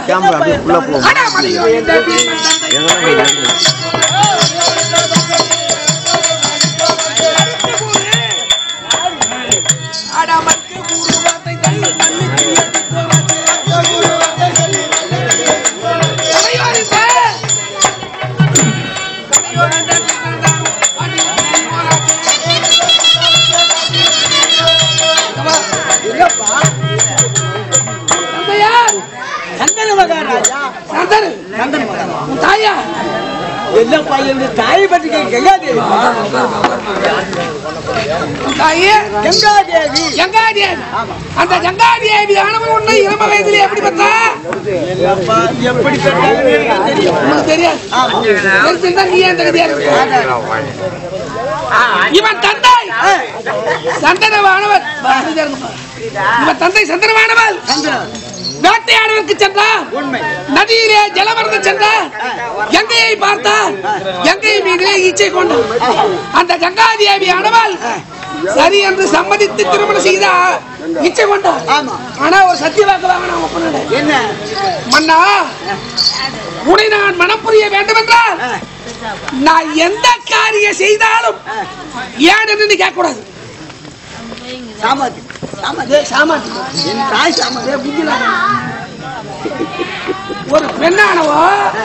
Camera அப்படியே உள்ள போகும் அடா மலையோ இந்த பீமன் தந்தை எங்கெல்லாம் போய் நடக்குது? அடாமற்கு கூறு வார்த்தை தள்ளி மண்ணுக்கு எதிர்த்து வார்த்தை. தலைவர் இந்த. தலைவர் இந்த கண்ணன் அடிமை போராட்டம். அப்பா, தந்தையார், சந்தன மகாராஜா சந்தனு, சந்தன மகாராஜா உன் தாயா என்ன பையன் தாயை பற்றி கங்காதேவி உன் தாயே கங்காதேவி கங்காதேவி அந்த கங்காதேவி ஆனவன் உன்னை இளம வயதிலே எப்படி பார்த்தா அப்பா, எப்படி சொன்னாங்கன்னு எனக்கு தெரியும் உனக்கு தெரியாது தெரிஞ்சிருந்தா நீ ஏன் தெரியாது இவன் தந்தை சந்தனவானவர் இவன் தந்தை சந்தனவானவர் வேட்டையாடுவதற்கு சென்றார் உண்மை நதியிலே ஜலமர்ந்து சென்றார் கங்கையை பார்த்தார் கங்கை மீதிலே ஈச்சை கொண்டார் அந்த கங்காதேவி ஆனவள் சரி என்று சம்மதித்து திருமணம் செய்தார் இச்சை கொண்டார் ஆமா ஆனா ஒரு சத்திய வாக்கு வாங்கினா ஒப்பனோட என்ன மன்னா உன்னை நான் மனம் புரிய வேண்டும் என்றால் நான் எந்த காரியம் செய்தாலும் ஏன் என்று நீ கேட்க கூடாது சாமாத்தி சாமாத்தி சாமாத்தி என் தாய் சாமாத்தி ஒரு பெண்ணானவோ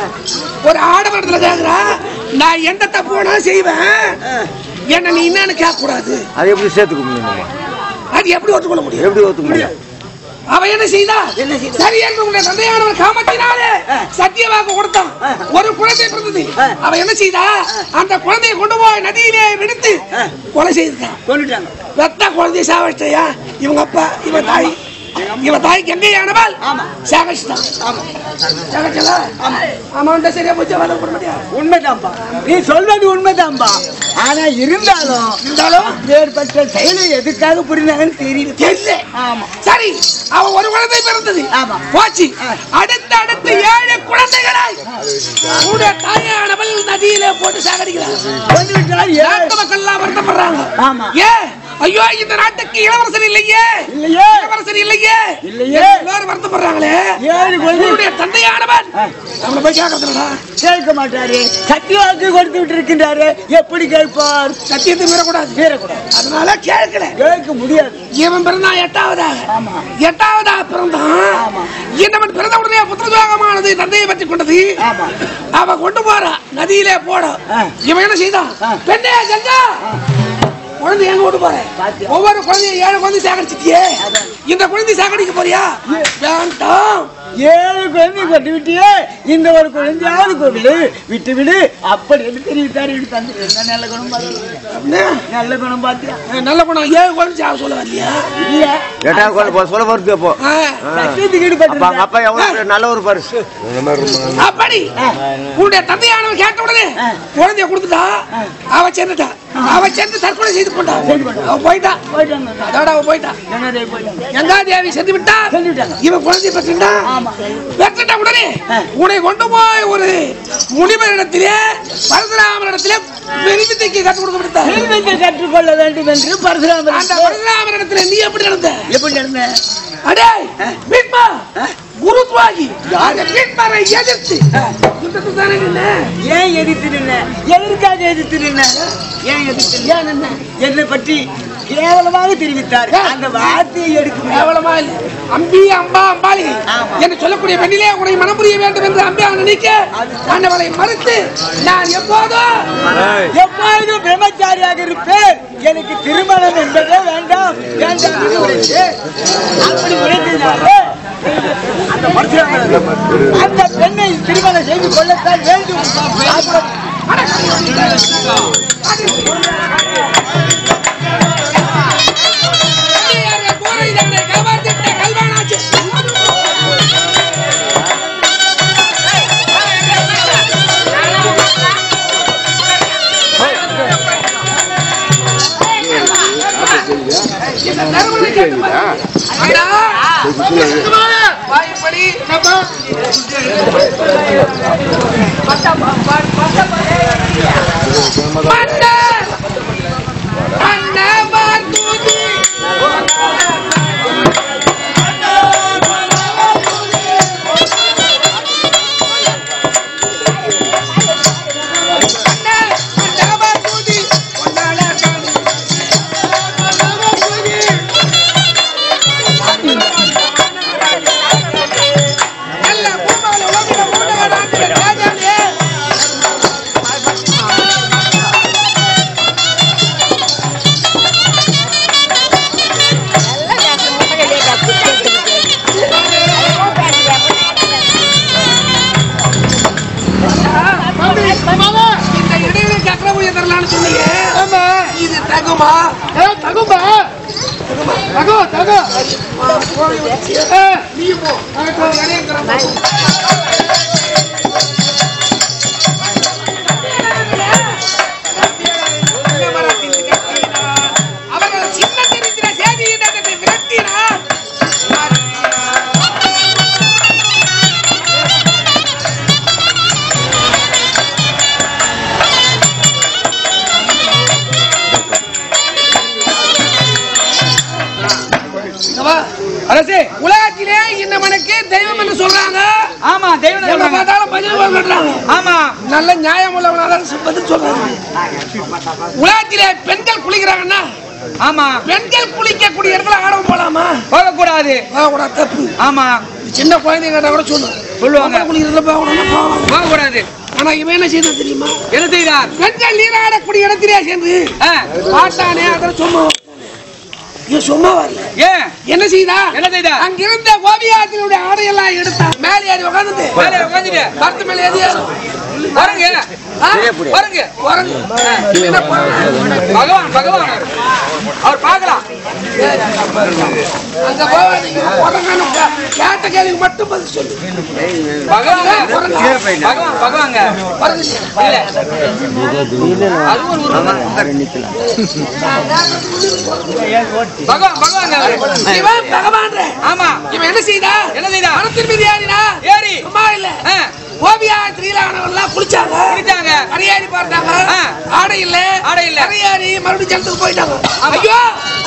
ஒரு ஆடவரத்துல கேக்குறா நான் எந்த தப்பு வேணாலும் செய்வேன் என்ன நீ என்னன்னு கேட்க கூடாது அதை எப்படி சேர்த்துக்க முடியும் நம்ம அது எப்படி ஒத்துக்கொள்ள முடியும் எப்படி ஒத்துக்க முடியும் அவ என்ன செய்தா என்ன செய்தா? சரி என்று உன்னுடைய தந்தையானவர் காமத்தினாலே சத்தியவாக்கு கொடுத்தான் ஒரு குழந்தை பிறந்தது அவ என்ன செய்தா அந்த குழந்தையை கொண்டு போய் நதியிலே விடுத்து கொலை செய்திருக்கான் கொண்டுட்டாங்க ரத்த குழந்தைய சாவடிச்சையா இவங்க அப்பா இவன் தாய் இவன் தாய் கங்கையானவள் ஆமா. சாகடிச்சிட்டான் ஆமா சாகடிச்சல ஆமாண்டா சரியா போச்சு அவன் பண்ண முடியாது உண்மைதான்பா நீ சொல்வது உண்மைதான்பா ஆனா இருந்தாலும் இருந்தாலும் ஏற்பட்ட செயலை எதுக்காக புரிந்தாங்கன்னு தெரியல தெரியல ஆமா சரி அவன் ஒரு குழந்தை பிறந்தது ஆமா. போச்சு ஆ. அடுத்த அடுத்து ஏழு குழந்தைகளாய் உன்னுடைய தாயானவள் நதியிலே போட்டு சாகடிக்கிறார் கொண்டு விட்டால் ஏ- நாட்டு மக்கள் எல்லாம் வருத்தப்படுறாங்க ஆமா. ஏ ஐயோ இந்த நாட்டுக்கு இளவரசர் இல்லையே இல்லையே இளவரசர் இல்லையே இல்லையே. எல்லாரும் வருத்தப்படுறாங்களே ஏழு குழந்தை உன்னுடைய தந்தையானவன் அவனை போய் கேட்கறதுலடா கேட்க மாட்டாரு சத்தியவாக்கு கொடுத்து விட்டு இருக்கின்றாரு எப்படி கேட்பார் சத்தியத்தை மீறக்கூடாது மீறக்கூடாது அதனால கேட்கல கேட்க முடியாது இவன் பிறந்தான் எட்டாவதாக ஆமா. எட்டாவதாக பிறந்தான் ஆமா. இவன் பிறந்த உடனே புத்திரஜோகமானது தந்தையை பற்றி கொண்டது ஆமா. அவ கொண்டு போறா நதியிலே போட ஆ. இவன் என்ன செய்தான் ஆ. பெண்ணே கங்கா குழந்தை எங்க கொண்டு போற பாத்தியா? ஒவ்வொரு குழந்தையும் ஏழு குழந்தை சேகரிச்சிட்டியே அதான். இந்த குழந்தை சேகரிக்க போறியா வேண்டாம் ஏழு குழந்தை கொண்டு விட்டியே இந்த ஒரு குழந்தையாவது கொண்டு விட்டு விடு அப்படி என்று தெரிவித்தாரு எனக்கு தந்து என்ன நல்ல குணம் பார்த்தியா? அப்படின்னா, நல்ல குணம் பார்த்தியா நல்ல குணம் ஏழு குழந்தை சேக சொல்ல வரலையா இல்ல எட்டாவது குழந்தை போ- சொல்ல வருது அப்போ ஆ. ஆ. சத்தியத்துக்கு அப்ப அவங்க ஈடுபட்டு அப்பா எவ்வளவு நல்லவர் பாரு இந்த மாதிரி ரொம்ப அப்படி உன்னுடைய தந்தையானவன் கேட்ட உடனே குழந்தைய கொடுத்துட்டா அவ சென்றுட்டா அவ சென்று தற்கொலை செய்து கொண்டா அவ போயிட்டா போயிட்டாங்க அதோட அவ போயிட்டா என்னடே போயிட்டாங்க கங்காதேவி செத்து விட்டா செத்து விட்டாங்க. இவன் குழந்தை பெற்றுட்டா ஆமா. பெற்றுட்டா உடனே உன்னை கொண்டு போய் ஒரு முனிவரிடத்திலே பரசுராமரிடத்திலே விரிவித்தைக்கு கற்றுக் கொடுக்க விட்டார் செல்வத்தை கற்றுக்கொள்ள வேண்டும் என்று அந்த பரசுராமர் பரசுராமரிடத்திலே நீ எப்படி நடந்த எப்படி நடந்த அடே பீட்மா குருத்வாகி அந்த பீட்மாரை எதிர்த்து யுத்தத்தில் தானே நின்ன ஏன் எதிர்த்து நின்ன எதற்காக எதிர்த்து நின்ன ஏன் எதிர்த்து நின்ன? ஏன் நின்ன என்னை பற்றி கேவலமாக தெரிவித்தார் அந்த வார்த்தையை எடுக்க முடியாது கேவலமா இல்ல அம்பி அம்பா அம்பாளி ஆமா. என்று சொல்லக்கூடிய பெண்ணிலே உன்னை மனம் புரிய வேண்டும் என்று அம்பி அவன் நினைக்க ஆண்டவளை மறுத்து நான் எப்போதும் எப்பொழுதும் பிரம்மச்சாரியாக இருப்பேன் எனக்கு திருமணம் என்பதே வேண்டாம் வேண்டாம் என்று உரைத்தேன். அப்படி உரைத்ததினாலே அந்த பரசுராமர் அந்த பெண்ணை திருமணம் செய்து கொள்ளத்தான் வேண்டும் அப்படி கோரைதானை காப்பாற்றிட்ட கல்வானாச்சு இந்த தருமனை கேட்டு பாரு. அண்ணா, வாய்ப்படி மன்னர் மன்னவர் தூதி ஊழிய தரலான்னு சொன்னீங்க ஆமா இது தகுமா ஏ, தகும்பா தகு தகு ஏ, நீ போ இடையங்கிறேன் போ. அவர்கள் சின்ன தெரிந்திர சேதியினத்தை விரட்டினார் அரசே உலகத்திலே இந்த மனுக்கு தெய்வம் என்று சொல்றாங்க ஆமா தெய்வம் எங்க பார்த்தாலும் பதில் சொல்றாங்க ஆமா நல்ல நியாயம் உள்ளவனால பதில் சொல்றாங்க உலகத்திலே பெண்கள் குளிக்கிறாங்கன்னா ஆமா பெண்கள் குளிக்கக்கூடிய இடத்துல ஆடவும் போலாமா போக கூடாது போகக்கூடாது தப்பு ஆமா சின்ன குழந்தைங்க கேட்டா கூட சொல்லு சொல்லுவாங்க. பொம்பளை குளிக்கிறதுல போகணும்னா போவாங்க போக கூடாது ஆனா இவன் என்ன செய்யணும் தெரியுமா என்ன செய்தார் பெண்கள் நீராடக்கூடிய இடத்திலே சேர்ந்து ஆ, பாட்டானே அதில் சும்மா இவன் சும்மா வரல ஏன் என்ன செய்தா என்ன செய்தா? அங்கிருந்த ஓவியாத்தினுடைய ஆடையெல்லாம் எடுத்தா மேலே ஏறி உட்கார்ந்துட்டு மேலே உட்காந்துட்டு மரத்து மேலே ஏறி ஏறும். பாருங்க ஆ? பாருங்க குரங்கு. என்ன குரங்கு? பகவான் பகவான் அவர். அவர் பார்க்கலாம் அங்க போவாதீங்க. குரங்கான்னு கே- கேட்ட கேள்விக்கு மட்டும் பதில் சொல்லு பகவான் பகவான் பகவாங்க குரங்கு. இல்ல அது ஒரு உருவம் தான். பகவான் பகவாங்க அவரு. இவன் பகவான்ற. ஆமா இவன் என்ன செய்தா என்ன செய்தா மரத்தின் மீது ஏறினா ஏறி சும்மா இல்ல ஆ, ஓவியா ஸ்ரீலானவெல்லாம் குளிச்சாங்க குளிச்சாங்க. கரையாடி பார்த்தாங்க ஆ. ஆடை இல்ல ஆடை இல்ல. கரையாடி மறுபடியும் ஜலத்துக்கு போயிட்டாங்க ஆமா. ஐயோ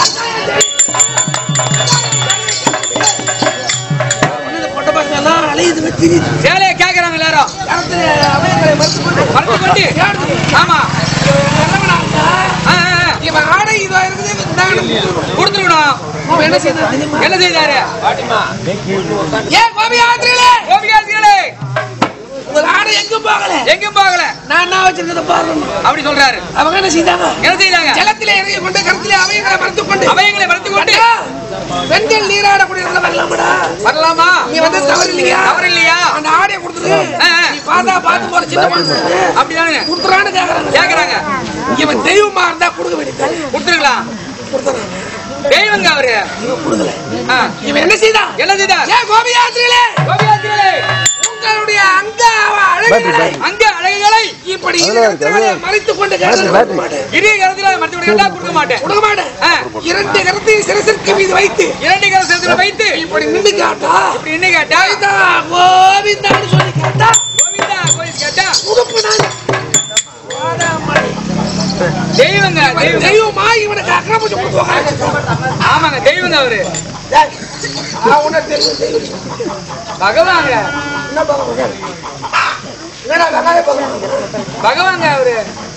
இந்த பொட்ட பசங்க எல்லாம் அலையுதுங்க தெரியுது வேலையை கேக்குறாங்க எல்லாரும் கரத்துல அவயங்களை மறுத்து கொண்டு மறுத்து கொண்டு ஏறுது. ஆமா இவன் நல்லவனா இருந்தா, ஆ, ஆ, ஆ. இவன் ஆடை இதா இருக்குது இவன் தானம் கொடுக்கணும். கொடுத்துருக்கணும் இவன் என்ன செய்தான் தெரியுமா என்ன செய்தாரு ஏன் கோபியாத்திரியிலே கோபிகாசிகளே உங்க ஆடை எங்கும் போகல எங்கேயும் போகல நான் என்ன வச்சிருக்கத பாருங்க அப்படி சொல்றாரு அவங்க என்ன செய்தாங்க என்ன செய்தாங்க ஜலத்திலே இறங்கி கொண்டு கருத்திலே அவைகளை மறுத்து கொண்டு அவைகளை வளர்த்து கொண்டு அண்ணா, பெண்கள் நீராடக்கூடிய இடத்துல வரலாமடா வரலாமா நீ வந்து தவறு இல்லையா தவறு இல்லையா அந்த ஆடையை கொடுத்துரு ஆ, ஆ. நீ பார்த்தா பார்த்து போற சின்ன பொண்ணு அப்படிதானுங்க கொடுத்துறான்னு கேக்குறாங்க கேக்குறாங்க இவன் தெய்வமா இருந்தா கொடுக்க வேண்டியது கொடுத்துருக்கலாம் கொடுத்துறான் தெய்வங்க அவரு இவன் கொடுக்கல ஆ, இவன் என்ன செய்தான் என்ன செய்தார் ஏன் கோபியாத்திரியிலே கோபிகாசிகளே உங்களுடைய அங்க அழகுகளை அங்க அழகுகளை இப்படி இருக்கிறவரை மறைத்துக் கொண்டு கேட்க மாட்டேன் இரிய கரத்துல மற்றவங்க எல்லாம் கொடுக்க மாட்டேன் கொடுக்க மாட்டேன் ஆ. இரண்டு கரத்தை சிரசிற்கு மீது வைத்து இரண்டு கரம் சேர்த்து வைத்து இப்படி நின்று கேட்டா இப்படி என்ன கேட்டா கோவிந்தா, கோவிந்தான்னு சொல்லி கேட்டா கோவிந்தா கோயில் கேட்டா உடுப்பு நான் வாடாமடி. தெய்வங்க தெய்வம் தெய்வமா இவனுக்கு அக்கிரமம் கொடுத்து ஆமாங்க தெய்வங்க அவரு உனக்கு தெரியும் தெய்வம். பகவாங்க என்ன பகவான் என்னடா வெங்காய பகவான் பகவாங்க அவரு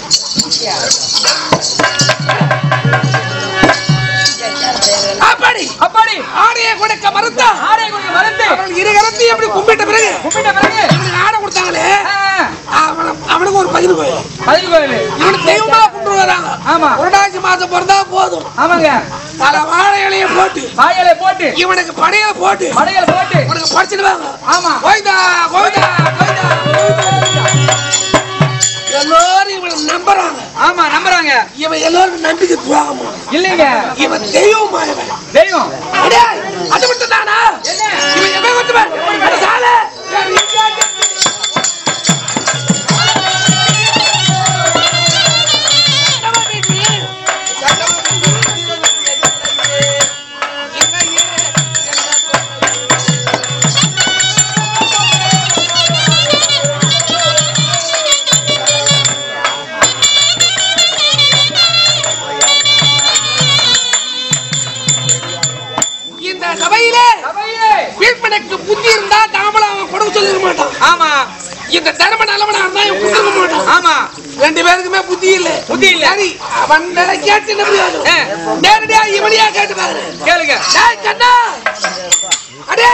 அப்படி அப்படி ஆடையை கொடுக்க மறுத்தா ஆடை கொஞ்சம் மறந்து அவர்கள் இரு கரத்தையும் அப்படி கும்பிட்ட பிறகு கும்பிட்ட பிறகு இவனுக்கு ஆடை கொடுத்தாங்களே ஆ, அவன- அவனுக்கு ஒரு பகிர்வு கோயில் பதில் கோயில் இவனுக்கு தெய்வமா கும்பிட்டு வராங்க ஆமா. புரட்டாசி மாசம் பிறந்தா போதும் ஆமாங்க தலை வாழை இலைய போட்டு வாயிலை போட்டு இவனுக்கு படையில போட்டு படையல போட்டு இவனுக்கு படிச்சிடுவாங்க ஆமா கோவிந்தா கோவிந்தா கோவிந்தா எல்லாரும் இவனை நம்புறாங்க ஆமா நம்புறாங்க இவன் எல்லாருக்கும் நம்பிக்கை துவாகமா இல்லைங்க இவன் தெய்வமா இவன் தெய்வம் அடேய், அது மட்டும் தானா இவன் எவன் வந்துவன் அட சாலே இந்த சபையிலே சபையிலே வீழ்மனுக்கு புத்தி இருந்தா தாமலை அவன் கொடுக்க சொல்லிட மாட்டான் ஆமா இந்த தர்ம நல்லவனா இருந்தா இவன் கொடுக்க மாட்டான் ஆமா ரெண்டு பேருக்குமே புத்தி இல்ல புத்தி இல்ல. சரி அவன் கேட்டு என்ன பிரயோஜனம்? ஆ. நேரடியா இவனையா கேட்டு பாரு கேளுங்க டேய் கண்ணா அடே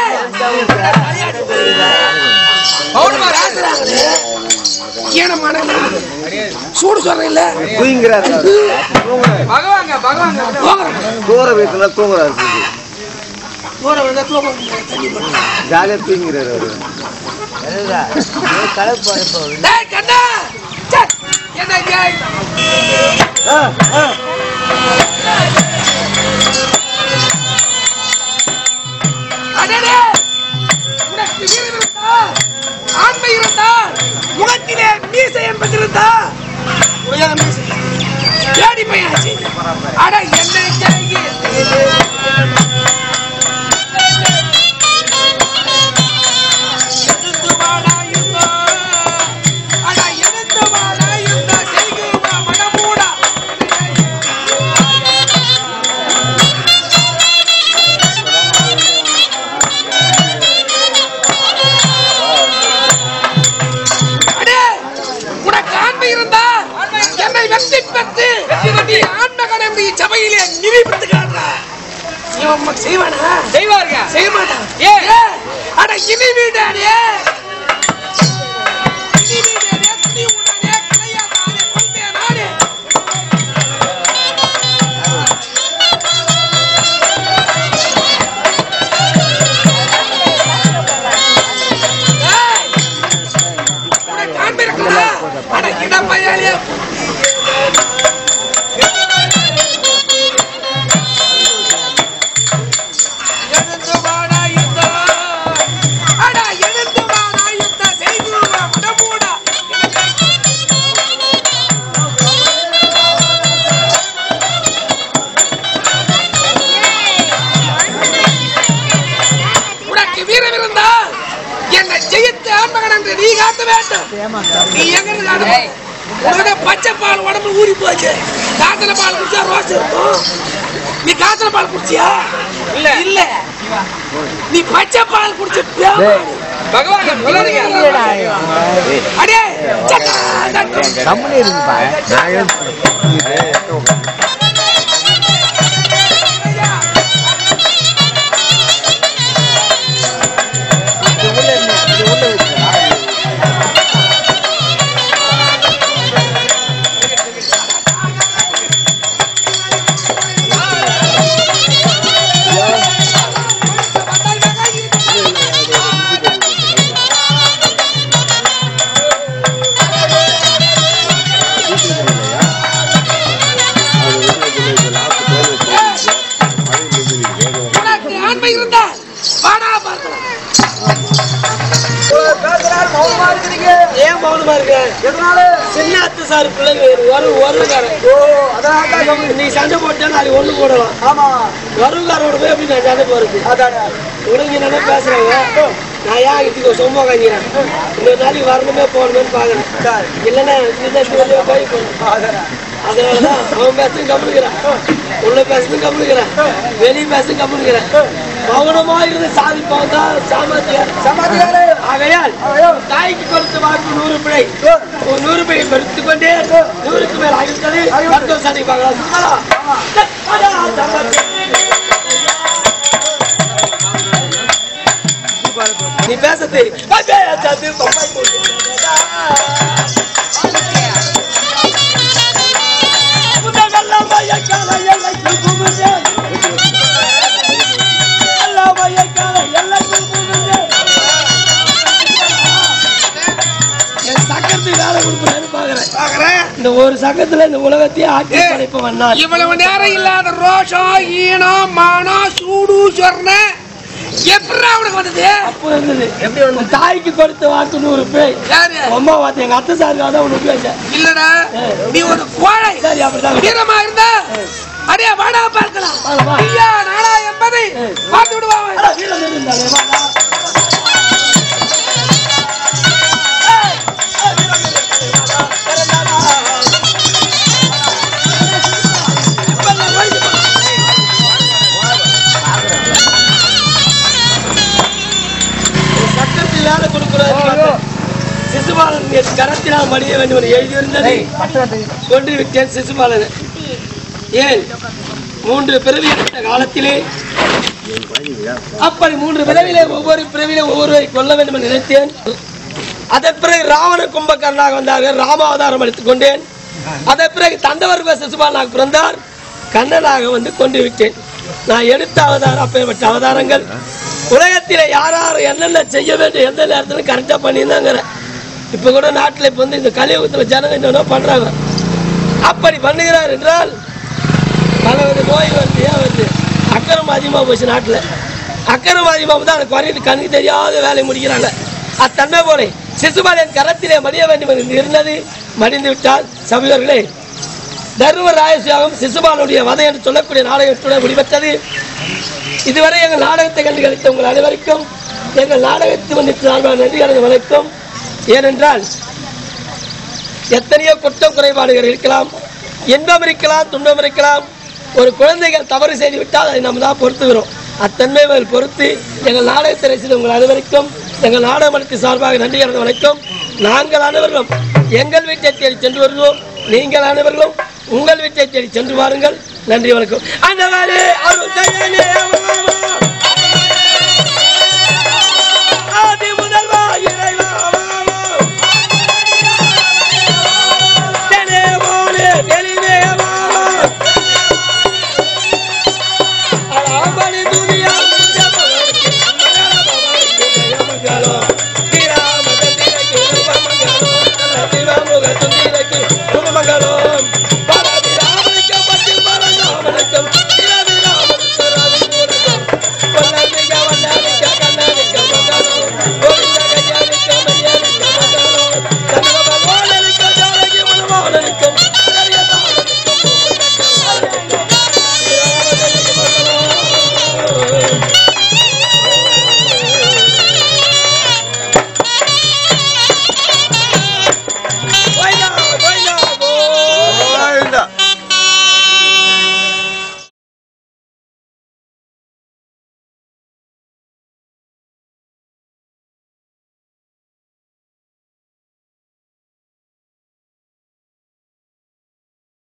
பவுனமா பேசுறாங்களே ஈனமான சூடு சொல்றீங்கள தூங்கிறாரு பகவாங்க பகவாங்க போகிறேன் தூர வீட்டுல தூங்குறாரு போற விழுந்தா தூக்கம் தண்ணி போட்டு ஜாலியா தூங்கிறாரு அவரு டேய் கண்ணா ச்சே, என்ன டேய் அடடே! உனக்கு வீரம் இருந்தா, ஆண்மை இருந்தா, முகத்திலே மீசை என்பது இருந்தா, ஏடி பையனாச்சு. அட என்னை கேள்வி. எதிர்த்து வாடா யுத்தம். அட எதிர்த்து வாடா யுத்தம். செய்குமா மனமூடா. அடே, உனக்கு ஆண்மை இருந்தா என்னை வெற்றி பெற்று நீ ஆண்மகன் என்று சபையிலே நிரூபித்துக்காரா இவன் செய்வானா செய்வாருங்க செய்ய மாட்டான் ஏன்? ஏன்? அட இனி வீடானே இனி வீடானே துணி உடானே கிடையாதானே கொண்டே நானே ஏய்! உனக்கு ஆண்மை இருக்குதா? அட இடப்பையாலே எழுந்து வாடா யுத்தம். அட எழுந்து வாடா யுத்தம். செய்குமா மனமூடா. உனக்கு வீரம் இருந்தா என்னை ஜெயித்து ஆண்மகன் என்று நீ காட்ட வேண்டும் நீ எங்க இருந்து காட்ட உனக்கு பச்சை பால் உடம்பு ஊறி போச்சு காத்தல பால் குடிச்சா ரோஸ் இருக்கும் நீ காத்தல பால் குடிச்சியா இல்ல இல்ல நீ பச்சை பால் குடிச்சு பேமாடு. பகவான் சொல்லுறீங்க அடே சக்கா, சக்கா. உனக்கு ஆண்மை இருந்தா வாடா பார்க்கலாம் ஏன் மௌனமா இருக்க சின்ன அத்தை சார் பிள்ளைங்க ஒரு வருவகாரன் நீ சண்டை போட்டா நாளைக்கு ஒண்ணு போடலாம் ஆமா வருவகாரோட போய் எப்படி நான் சண்டை போறது அதானே உனக்கு என்ன பேசுறாங்க நான் ஏன் இதுக்கு சும்மா காஞ்சிக்கிறேன் இந்த நாளைக்கு வரணுமே போகணுமே பாக்குறேன் இல்லைன்னா இந்த ஸ்டோரியா போய் போகணும் அதானே அதனாலதான் அவன் பேசும் கம்முனுக்கிறான் உள்ள பேசும் கம்முனுக்கிறான் வெளிய பேசும் கம்முனுக்கிறான் மௌனமா இருந்து சாதிப்பவன் தான் சாமர்த்தியார் சமாதிகாரே ஆகையால் தாய்க்கு கொடுத்த வாக்கு நூறு பிழை ஒரு நூறு பிழை கொடுத்து கொண்டே நூறுக்கு மேல் ஆகிவிட்டது மருத்துவ சண்டை பார்க்கலாம் நீ பேச தெரியும் பேசாது பம்பாய் போட்டு என் சக்கரத்துக்கு வேலை கொடுக்குறேன்னு பாக்குறேன் பாக்குறேன் இந்த ஒரு சக்கத்துல இந்த உலகத்தையே ஆட்சி படைப்பவன் நான் இவ்வளவு நேரம் இல்லாத ரோஷம் ஈனம் மானம் சூடு சொர்ண எப்படா உனக்கு வந்தது அப்போ இருந்தது எப்படி வந்து தாய்க்கு கொடுத்த வாக்கு நூறு பேய் யாரு அம்மா வார்த்தை எங்க அத்தை சாருக்காக தான் உனக்கு பேச இல்லடா நீ ஒரு கோழை சரி அப்படிதான் வீரமா இருந்தா அடே வாடா பார்க்கலாம் வாடா, வா. ஐயா நாடா என்பதை பார்த்து விடுவாங்க அட, வீரன் இருந்தாலே, வாடா. சட்டத்தில் வேலை கொடுக்கிறார் சிசுபாலன் என் கரத்தினால் மடிய வேண்டும் என்று எழுதியிருந்தது கொன்று விட்டேன் சிசுபாலன் ஏன் மூன்று பிறவி எடுத்த காலத்திலே அப்படி மூன்று பிறவிலே ஒவ்வொரு பிறவிலே ஒவ்வொருவரை கொல்ல வேண்டும் என்று நினைத்தேன் அதன் பிறகு ராவண கும்பகர்ணாக வந்தார்கள் ராமாவதாரம் எடுத்துக் கொண்டேன் அதன் பிறகு தண்டவர்க சிசுபாலனாக பிறந்தார் கண்ணனாக வந்து கொண்டு விட்டேன் நான் எடுத்த அவதாரம் அப்பேற்பட்ட அவதாரங்கள் உலகத்திலே யார் யார் என்னென்ன செய்ய வேண்டும் எந்த நேரத்திலும் கரெக்டாக பண்ணியிருந்தாங்கிற இப்போ கூட நாட்டில் இப்போ வந்து இந்த கலியுகத்தில் ஜனங்க என்னென்ன பண்ணுறாங்க அப்படி பண்ணுகிறார் என்றால் பலவித நோய் வருது ஏன் வருது அக்கறம் அதிகமாக போச்சு நாட்டில் அக்கறம் அதிகமாக தான் அந்த குறையிட்டு கண்ணுக்கு தெரியாத வேலையை முடிக்கிறாங்க அத்தன்மை போல சிசுபாலன் கரத்திலே மடிய வேண்டும் என்று இருந்தது மடிந்து விட்டால் சபையோர்களே தர்ம ராயசியாகம் சிசுபாலனுடைய வதை என்று சொல்லக்கூடிய நாடகத்துடன் முடிவெற்றது இதுவரை எங்கள் நாடகத்தை கண்டு கழித்த உங்கள் அனைவருக்கும் எங்கள் நாடகத்து மன்னித்து சார்பாக நன்றி கலந்து வணக்கம் ஏனென்றால் எத்தனையோ குற்றம் குறைபாடுகள் இருக்கலாம் இன்பம் இருக்கலாம் துன்பம் இருக்கலாம் ஒரு குழந்தைகள் தவறு செய்து விட்டால் அதை நம்ம தான் பொறுத்துகிறோம் அத்தன்மை மேல் பொறுத்து எங்கள் நாடகத்தை ரசித்த உங்கள் அனைவருக்கும் எங்கள் நாடக மன்றத்தின் சார்பாக நன்றி கலந்து வணக்கம் நாங்கள் அனைவர்களும் எங்கள் வீட்டை தேடி சென்று வருவோம் நீங்கள் அனைவர்களும் உங்கள் வீட்டை தேடி சென்று வாருங்கள் நன்றி வணக்கம் அந்தவரே அருள் தயனே அம்மா. ஆதி முதல்வா இறைவா